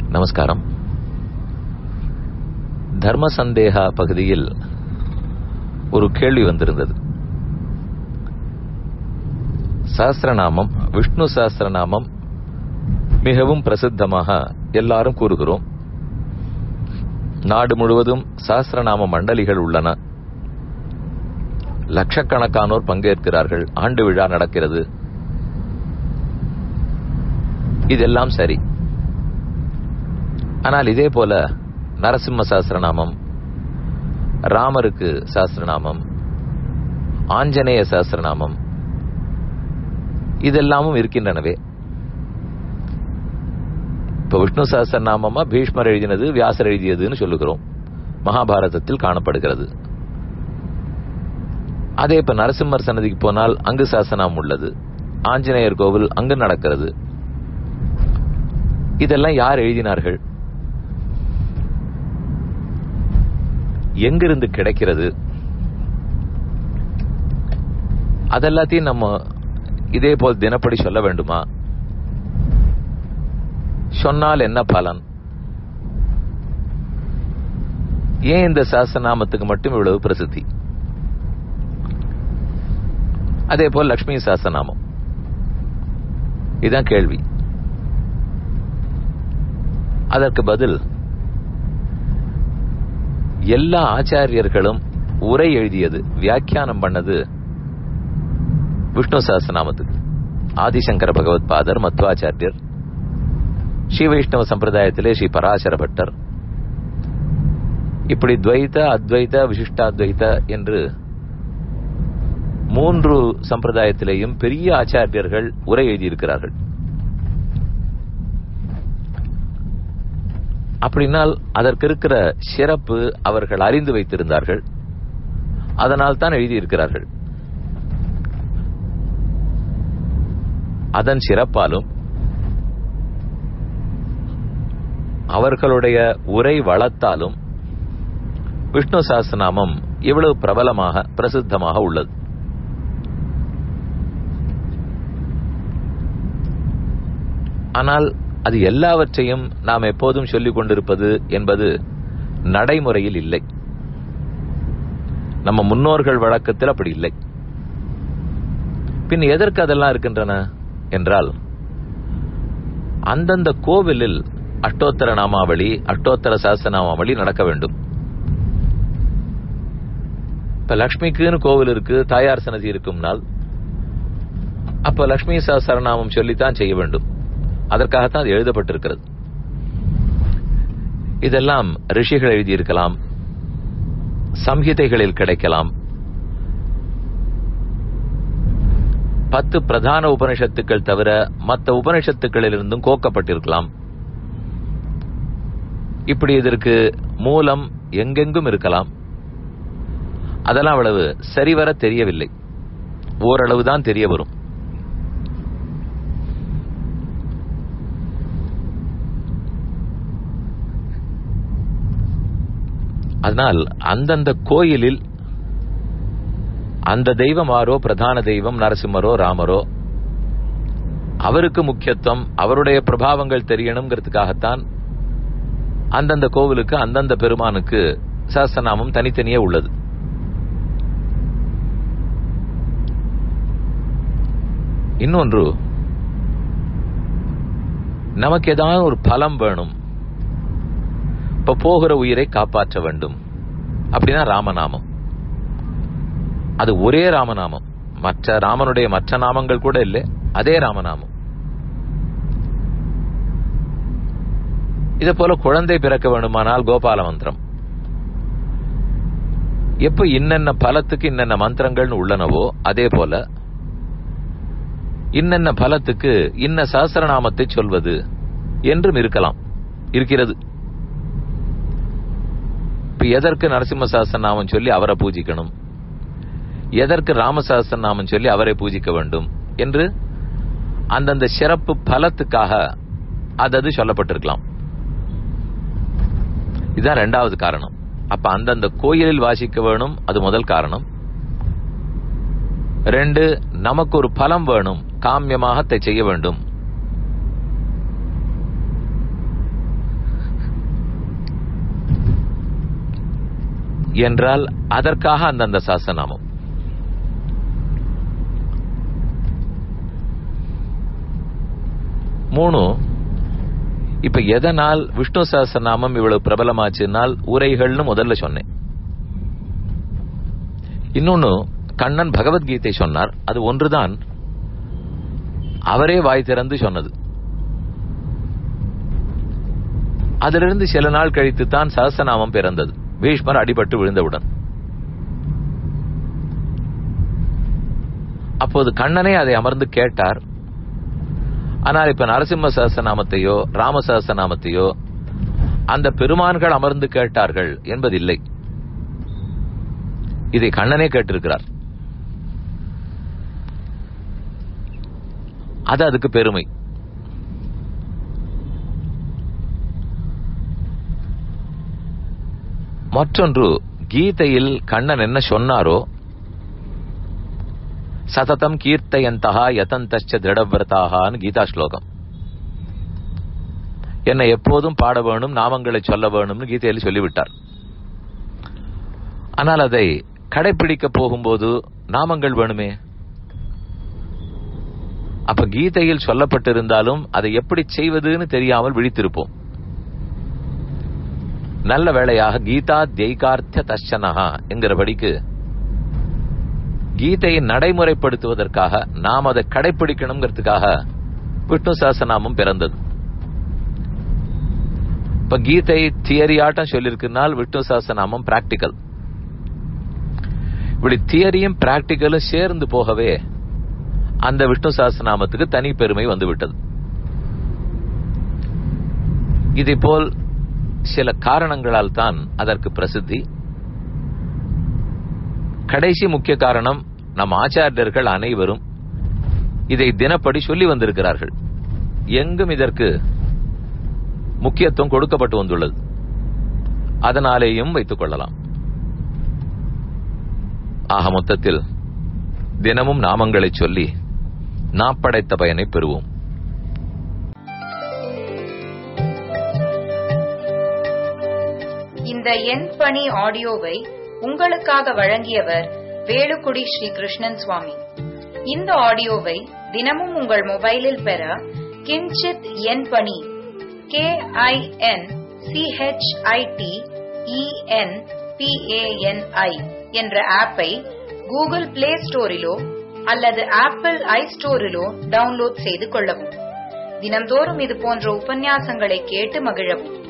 நமஸ்காரம் தர்ம சந்தேகா பகுதியில் ஒரு கேள்வி வந்திருந்தது சஹஸ்ரநாமம் விஷ்ணு சஹஸ்ரநாமம் மிகவும் பிரசித்தமாக எல்லாரும் கூறுகிறோம் நாடு முழுவதும் சஹஸ்ரநாம மண்டலிகள் உள்ளன லட்சக்கணக்கானோர் பங்கேற்கிறார்கள் ஆண்டு விழா நடக்கிறது இதெல்லாம் சரி ஆனால் இதே போல நரசிம்ம சாஸ்திரநாமம் ராமருக்கு சாஸ்திரநாமம் ஆஞ்சநேய சாஸ்திரநாமம் இதெல்லாமும் இருக்கின்றனவே இப்ப விஷ்ணு சாஸ்திரநாமமா பீஷ்மர் எழுதினது வியாசர் எழுதியதுன்னு சொல்லுகிறோம் மகாபாரதத்தில் காணப்படுகிறது அதே இப்ப நரசிம்மர் சன்னதிக்கு போனால் அங்கு சாசனம் உள்ளது ஆஞ்சநேயர் கோவில் அங்கு நடக்கிறது இதெல்லாம் யார் எழுதினார்கள் எங்கிருந்து கிடைக்கிறது அதெல்லாத்தையும் நம்ம இதே போல் தினப்படி சொல்ல வேண்டுமா சொன்னால் என்ன பலன் ஏன் இந்த சாஸ்திரநாமத்துக்கு மட்டும் இவ்வளவு பிரசித்தி அதே போல் லட்சுமி சாஸ்திரநாமம் இதுதான் கேள்வி அதற்கு பதில் எல்லா ஆச்சாரியர்களும் உரை எழுதியது வியாக்கியானம் பண்ணது விஷ்ணு சஹஸ்ரநாமத்துக்கு ஆதிசங்கர பகவத் பாதர் மத்வாச்சாரியர் ஸ்ரீ வைஷ்ணவ சம்பிரதாயத்திலே ஸ்ரீ பராசர பட்டர் இப்படி துவைத அத்வைத விசிஷ்டாத்வைத என்று மூன்று சம்பிரதாயத்திலேயும் பெரிய ஆச்சாரியர்கள் உரை எழுதியிருக்கிறார்கள் அப்படின்னால் அதற்கு இருக்கிற சிறப்பு அவர்கள் அறிந்து வைத்திருந்தார்கள் அதனால் தான் எழுதியிருக்கிறார்கள் அதன் சிறப்பாலும் அவர்களுடைய உரை வளத்தாலும் விஷ்ணு சாஸ்திரநாமம் இவ்வளவு பிரபலமாக பிரசித்தமாக உள்ளது ஆனால் அது எல்லாவற்றையும் நாம் எப்போதும் சொல்லிக் கொண்டிருப்பது என்பது நடைமுறையில் இல்லை நம்ம முன்னோர்கள் வழக்கத்தில் அப்படி இல்லை பின் எதற்கு அதெல்லாம் இருக்கின்றன என்றால் அந்தந்த கோவிலில் அஷ்டோத்தர நாமாவளி அஷ்டோத்தர சாஸ்திரநாமாவளி நடக்க வேண்டும் இப்ப லக்ஷ்மிக்குன்னு கோவில் இருக்கு தாயார் சன்னதி இருக்கும் நாள் அப்ப லக்ஷ்மி சாஸ்திரநாமம் சொல்லித்தான் செய்ய வேண்டும் அதற்காகத்தான் அது எழுதப்பட்டிருக்கிறது இதெல்லாம் ரிஷிகள் எழுதியிருக்கலாம் சம்ஹிதைகளில் கிடைக்கலாம் பத்து பிரதான உபனிஷத்துக்கள் தவிர மற்ற உபனிஷத்துக்களிலிருந்தும் கோக்கப்பட்டிருக்கலாம் இப்படி இதற்கு மூலம் எங்கெங்கும் இருக்கலாம் அதெல்லாம் அவ்வளவு சரிவர தெரியவில்லை ஓரளவுதான் தெரிய வரும் அதனால் அந்தந்த கோயிலில் அந்த தெய்வமாரோ பிரதான தெய்வம் நரசிம்மரோ ராமரோ அவருக்கு முக்கியத்துவம் அவருடைய பிரபாவங்கள் தெரியணுங்கிறதுக்காகத்தான் அந்தந்த கோவிலுக்கு அந்தந்த பெருமானுக்கு சாஸ்திரநாமம் தனித்தனியே உள்ளது இன்னொன்று நமக்கு ஏதாவது ஒரு பலம் வேணும் இப்ப போகிற உயிரை காப்பாற்ற வேண்டும் அப்படின்னா ராமநாமம் அது ஒரே ராமநாமம் மற்ற ராமனுடைய மற்ற நாமங்கள் கூட இல்லை அதே ராமநாமம் இதை போல குழந்தை பிறக்க வேண்டுமானால் கோபால மந்திரம் எப்ப இன்னென்ன பலத்துக்கு இன்னென்ன மந்திரங்கள்னு உள்ளனவோ அதே போல இன்னென்ன பலத்துக்கு இன்ன சாஸ்திரநாமத்தை சொல்வது என்றும் இருக்கலாம் இருக்கிறது இப்ப எதற்கு நரசிம்ம சாஸ்திரநாமம் சொல்லி அவரை பூஜிக்கணும் எதற்கு ராமசாஸ்திரநாமம் சொல்லி அவரை பூஜிக்க வேண்டும் என்று அந்தந்த சிறப்பு பலத்துக்காக அதது சொல்லப்பட்டிருக்கலாம் இதுதான் ரெண்டாவது காரணம் அப்ப அந்தந்த கோயிலில் வாசிக்க வேணும் அது முதல் காரணம் ரெண்டு நமக்கு ஒரு பலம் வேணும் காமியமாக அதை செய்ய வேண்டும் என்றால் அதற்காக அந்தந்த சாஸ்திரநாமம் மூணு இப்ப எதனால் விஷ்ணு சஹஸ்ரநாமம் இவ்வளவு பிரபலமாச்சுனால் உரைகள்னு முதல்ல சொன்னேன் இன்னொன்னு கண்ணன் பகவத்கீதை சொன்னார் அது ஒன்றுதான் அவரே வாய் திறந்து சொன்னது அதிலிருந்து சில நாள் கழித்து தான் சஹஸ்ரநாமம் பிறந்தது பீஷ்மர் அடிபட்டு விழுந்தவுடன் அப்போது கண்ணனே அதை அமர்ந்து கேட்டார் ஆனால் இப்ப நரசிம்ம சஹஸ்ரநாமத்தையோ ராம சஹஸ்ரநாமத்தையோ அந்த பெருமான்கள் அமர்ந்து கேட்டார்கள் என்பதில்லை இதை கண்ணனே கேட்டிருக்கிறார் அது அதுக்கு பெருமை மற்றொன்று கீதையில் கண்ணன் என்ன சொன்னாரோ சததம் கீர்த்தயந்தகா யதந்தச்ச திருடவிரதாகான்னு கீதா ஸ்லோகம் என்னை எப்போதும் பாட வேணும் நாமங்களை சொல்ல வேணும்னு கீதையில் சொல்லிவிட்டார் ஆனால் அதை கடைபிடிக்க போகும்போது நாமங்கள் வேணுமே அப்ப கீதையில் சொல்லப்பட்டிருந்தாலும் அதை எப்படி செய்வதுன்னு தெரியாமல் விழித்திருப்போம் நல்ல வேளையாக கீதா தெய்கார்த்த தர்ஷனஹா என்கிறபடிக்கு கீதையை நடைமுறைப்படுத்துவதற்காக நாம் அதை கடைபிடிக்கணுங்கிறதுக்காக விஷ்ணு சாசனாமம் பிறந்தது இப்ப கீதை தியரி ஆட்டம் சொல்லியிருக்குனால் விஷ்ணு சாசனாமம் பிராக்டிக்கல் இப்படி தியரியும் பிராக்டிக்கலும் சேர்ந்து போகவே அந்த விஷ்ணு சாஸ்திரநாமத்துக்கு தனி பெருமை வந்துவிட்டது இதே போல் சில காரணங்களால் தான் அதற்கு பிரசித்தி கடைசி முக்கிய காரணம் நம் ஆச்சாரியர்கள் அனைவரும் இதை தினப்படி சொல்லி வந்திருக்கிறார்கள் எங்கும் இதற்கு முக்கியத்துவம் கொடுக்கப்பட்டு வந்துள்ளது அதனாலேயும் வைத்துக் கொள்ளலாம் ஆக மொத்தத்தில் தினமும் நாமங்களை சொல்லி நாப்படைத்த பயனை பெறுவோம் இந்த எண் பணி ஆடியோவை உங்களுக்காக வழங்கியவர் வேலுக்குடி ஸ்ரீ கிருஷ்ணன் சுவாமி இந்த ஆடியோவை தினமும் உங்கள் மொபைலில் பெற கிஞ்சித் எண் பணி கே ஐ என் சிஹெச்ஐடி இஎன் பிஏஎன்ஐ என்ற ஆப்பை கூகுள் பிளே ஸ்டோரிலோ அல்லது ஆப்பிள் ஐ ஸ்டோரிலோ டவுன்லோட் செய்து கொள்ளவும் தினம்தோறும் இது போன்ற உபன்யாசங்களை கேட்டு மகிழவும்